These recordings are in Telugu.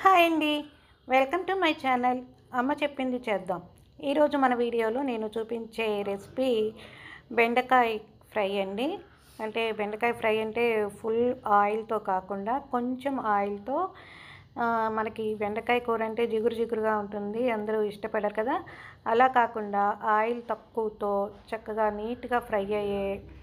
హాయ్ అండి వెల్కమ్ టు మై ఛానల్ అమ్మ చెప్పింది చేద్దాం ఈరోజు మన వీడియోలో నేను చూపించే రెసిపీ బెండకాయ ఫ్రై అండి అంటే బెండకాయ ఫ్రై అంటే ఫుల్ ఆయిల్తో కాకుండా కొంచెం ఆయిల్తో ఆ, మనకి బెండకాయ కూర అంటే జిగురు జిగురుగా ఉంటుంది అందరూ ఇష్టపడరు కదా అలా కాకుండా ఆయిల్ తక్కువతో చక్కగా నీట్గా ఫ్రై అయ్యే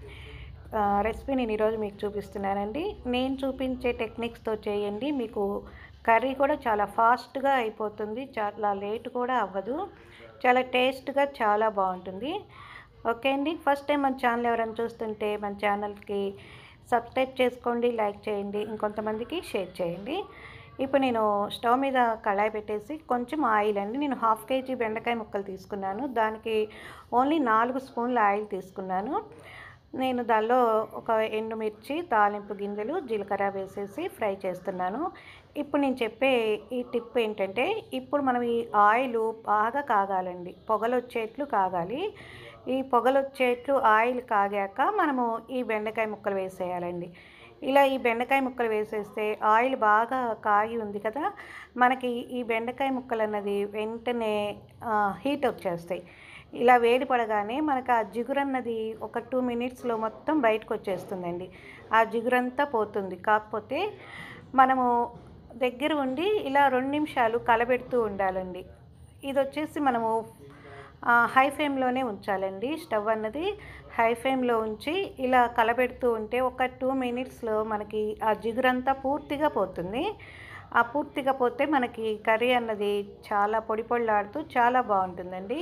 ఆ, రెసిపీ నేను ఈరోజు మీకు చూపిస్తున్నానండి నేను చూపించే టెక్నిక్స్తో చేయండి మీకు కర్రీ కూడా చాలా ఫాస్ట్గా అయిపోతుంది చాలా లేట్ కూడా అవ్వదు చాలా టేస్ట్గా చాలా బాగుంటుంది ఓకే అండి ఫస్ట్ టైం మన ఛానల్ ఎవరైనా చూస్తుంటే మన ఛానల్కి సబ్స్క్రైబ్ చేసుకోండి లైక్ చేయండి ఇంకొంతమందికి షేర్ చేయండి ఇప్పుడు నేను స్టవ్ మీద కళాయి పెట్టేసి కొంచెం ఆయిల్ అండి నేను హాఫ్ కేజీ బెండకాయ ముక్కలు తీసుకున్నాను దానికి ఓన్లీ నాలుగు స్పూన్ల ఆయిల్ తీసుకున్నాను నేను దానిలో ఒక ఎండుమిర్చి తాలింపు గింజలు జీలకర్ర వేసేసి ఫ్రై చేస్తున్నాను ఇప్పుడు నేను చెప్పే ఈ టిప్ ఏంటంటే ఇప్పుడు మనం ఈ ఆయిల్ బాగా కాగాలండి పొగలు వచ్చేట్లు కాగాలి ఈ పొగలు వచ్చేట్లు ఆయిల్ కాగాక మనము ఈ బెండకాయ ముక్కలు వేసేయాలండి ఇలా ఈ బెండకాయ ముక్కలు వేసేస్తే ఆయిల్ బాగా కాగి ఉంది కదా మనకి ఈ బెండకాయ ముక్కలు అన్నది వెంటనే హీట్ వచ్చేస్తాయి ఇలా వేడి పడగానే మనకు ఆ జిగురు అన్నది ఒక టూ మినిట్స్లో మొత్తం బయటకు వచ్చేస్తుందండి ఆ జిగురంతా పోతుంది కాకపోతే మనము దగ్గర ఉండి ఇలా రెండు నిమిషాలు కలబెడుతూ ఉండాలండి ఇది వచ్చేసి మనము ఆ, హై ఫ్లేమ్లోనే ఉంచాలండి స్టవ్ అన్నది హై ఫ్లేమ్లో ఉంచి ఇలా కలబెడుతూ ఉంటే ఒక టూ మినిట్స్లో మనకి ఆ జిగురంతా పూర్తిగా పోతుంది ఆ పూర్తిగా పోతే మనకి కర్రీ అన్నది చాలా పొడి పొడిలాడుతూ చాలా బాగుంటుందండి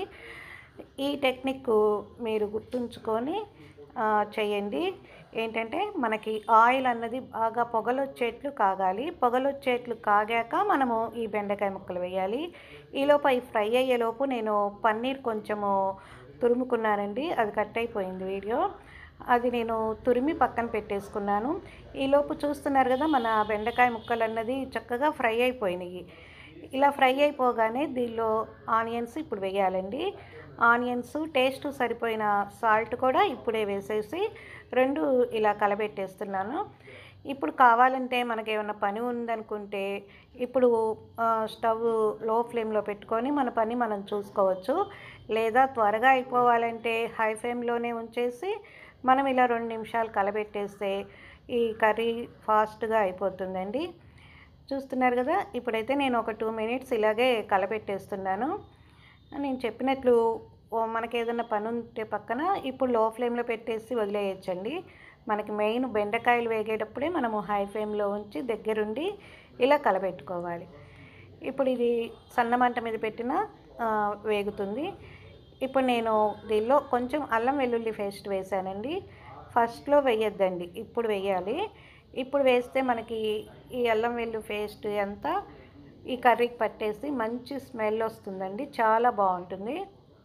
ఈ టెక్నిక్ మీరు గుర్తుంచుకొని ఆ, చేయండి ఏంటంటే మనకి ఆయిల్ అన్నది బాగా పొగలొచ్చేట్లు కాగాలి పొగలొచ్చేట్లు కాగాక మనము ఈ బెండకాయ ముక్కలు వేయాలి ఈలోపు అవి ఫ్రై అయ్యేలోపు నేను పన్నీర్ కొంచెము తురుముకున్నానండి అది కట్ అయిపోయింది వీడియో అది నేను తురిమి పక్కన పెట్టేసుకున్నాను ఈలోపు చూస్తున్నారు కదా మన బెండకాయ ముక్కలు అన్నది చక్కగా ఫ్రై అయిపోయినాయి ఇలా ఫ్రై అయిపోగానే దీనిలో ఆనియన్స్ ఇప్పుడు వేయాలండి ఆనియన్స్ టేస్ట్ సరిపోయిన సాల్ట్ కూడా ఇప్పుడే వేసేసి రెండు ఇలా కలబెట్టేస్తున్నాను ఇప్పుడు కావాలంటే మనకి ఏమైనా పని ఉందనుకుంటే ఇప్పుడు ఆ, స్టవ్ లో ఫ్లేమ్లో పెట్టుకొని మన పని మనం చూసుకోవచ్చు లేదా త్వరగా అయిపోవాలంటే హై ఫ్లేమ్లోనే ఉంచేసి మనం ఇలా రెండు నిమిషాలు కలబెట్టేస్తే ఈ కర్రీ ఫాస్ట్గా అయిపోతుందండి చూస్తున్నారు కదా ఇప్పుడైతే నేను ఒక టూ మినిట్స్ ఇలాగే కలపెట్టేస్తున్నాను నేను చెప్పినట్లు ఓ మనకి ఏదైనా పని ఉంటే పక్కన ఇప్పుడు లో ఫ్లేమ్లో పెట్టేసి వదిలేయచ్చండి మనకి మెయిన్ బెండకాయలు వేగేటప్పుడే మనము హై ఫ్లేమ్లో ఉంచి దగ్గరుండి ఇలా కలపెట్టుకోవాలి ఇప్పుడు ఇది సన్న మంట మీద పెట్టిన ఆ, వేగుతుంది ఇప్పుడు నేను దీనిలో కొంచెం అల్లం వెల్లుల్లి పేస్ట్ వేసానండి ఫస్ట్లో వేయొద్దండి ఇప్పుడు వేయాలి ఇప్పుడు వేస్తే మనకి ఈ అల్లం వెల్లుల్లి పేస్ట్ అంతా ఈ కర్రీకి పట్టేసి మంచి స్మెల్ వస్తుందండి చాలా బాగుంటుంది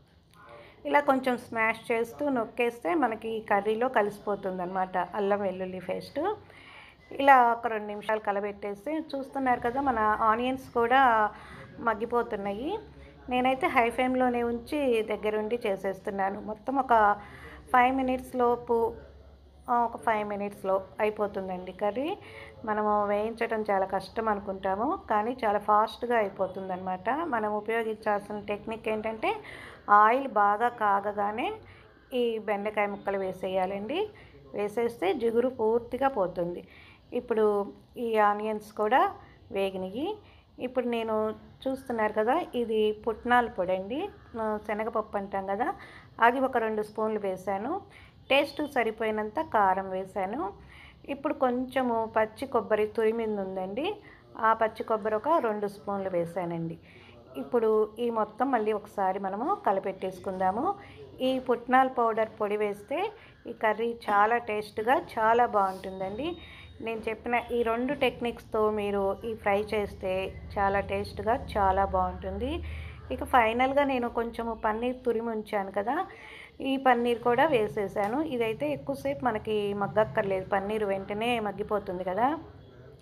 ఇలా కొంచెం స్మాష్ చేస్తూ నొక్కేస్తే మనకి ఈ కర్రీలో కలిసిపోతుంది అనమాట అల్లం వెల్లుల్లి పేస్ట్ ఇలా ఒక రెండు నిమిషాలు కలబెట్టేసి చూస్తున్నారు కదా మన ఆనియన్స్ కూడా మగ్గిపోతున్నాయి నేనైతే హై ఫ్లేమ్లోనే ఉంచి దగ్గరుండి చేసేస్తున్నాను మొత్తం ఒక ఫైవ్ మినిట్స్ లోపు ఆ, ఒక ఫైవ్ మినిట్స్లో అయిపోతుందండి కర్రీ మనము వేయించడం చాలా కష్టం అనుకుంటాము కానీ చాలా ఫాస్ట్గా అయిపోతుంది అనమాట మనం ఉపయోగించాల్సిన టెక్నిక్ ఏంటంటే ఆయిల్ బాగా కాగగానే ఈ బెండకాయ ముక్కలు వేసేయాలండి వేసేస్తే జిగురు పూర్తిగా పోతుంది ఇప్పుడు ఈ ఆనియన్స్ కూడా వేగినాయి ఇప్పుడు నేను చూస్తున్నారు కదా ఇది పుట్నాల పొడి అండి ఆ, శనగపప్పు అంటాం కదా అది ఒక రెండు స్పూన్లు వేశాను టేస్ట్ సరిపోయినంత కారం వేశాను ఇప్పుడు కొంచెము పచ్చి కొబ్బరి తురిమింది ఉందండి ఆ పచ్చి కొబ్బరి ఒక రెండు స్పూన్లు వేసానండి ఇప్పుడు ఈ మొత్తం మళ్ళీ ఒకసారి మనము కలిపెట్టేసుకుందాము ఈ పుట్నాల పౌడర్ పొడి వేస్తే ఈ కర్రీ చాలా టేస్ట్గా చాలా బాగుంటుందండి నేను చెప్పిన ఈ రెండు టెక్నిక్స్తో మీరు ఈ ఫ్రై చేస్తే చాలా టేస్ట్గా చాలా బాగుంటుంది ఇక ఫైనల్గా నేను కొంచెము పన్నీర్ తురిమి ఉంచాను కదా ఈ పన్నీర్ కూడా వేసేసాను ఇదైతే ఎక్కువసేపు మనకి మగ్గక్కర్లేదు పన్నీర్ వెంటనే మగ్గిపోతుంది కదా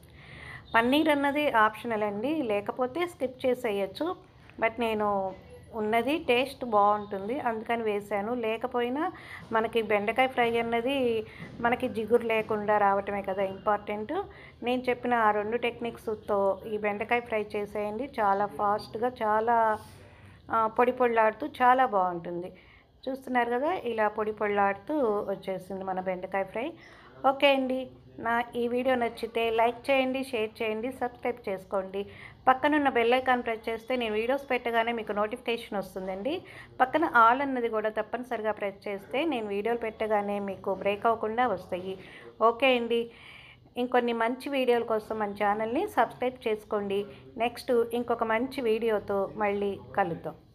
పన్నీర్ అన్నది ఆప్షనల్ అండి లేకపోతే స్కిప్ చేసేయచ్చు బట్ నేను ఉన్నది టేస్ట్ బాగుంటుంది అందుకని వేసాను లేకపోయినా మనకి బెండకాయ ఫ్రై అన్నది మనకి జిగురు లేకుండా రావటమే కదా ఇంపార్టెంట్ నేను చెప్పిన ఆ రెండు టెక్నిక్స్తో ఈ బెండకాయ ఫ్రై చేసేయండి చాలా ఫాస్ట్గా చాలా ఆ, పొడి పొడిలాడుతూ చాలా బాగుంటుంది చూస్తున్నారు కదా ఇలా పొడి పొడిలాడుతూ వచ్చేసింది మన బెండకాయ ఫ్రై ఓకే అండి నా ఈ వీడియో నచ్చితే లైక్ చేయండి షేర్ చేయండి సబ్స్క్రైబ్ చేసుకోండి పక్కనున్న బెల్ ఐకాన్ ప్రెస్ చేస్తే నేను వీడియోస్ పెట్టగానే మీకు నోటిఫికేషన్ వస్తుందండి పక్కన ఆల్ అన్నది కూడా తప్పనిసరిగా ప్రెస్ చేస్తే నేను వీడియోలు పెట్టగానే మీకు బ్రేక్ అవ్వకుండా వస్తాయి ఓకే అండి ఇంకొన్ని మంచి వీడియోల కోసం మన ఛానల్ని సబ్స్క్రైబ్ చేసుకోండి నెక్స్ట్ ఇంకొక మంచి వీడియోతో మళ్ళీ కలుద్దాం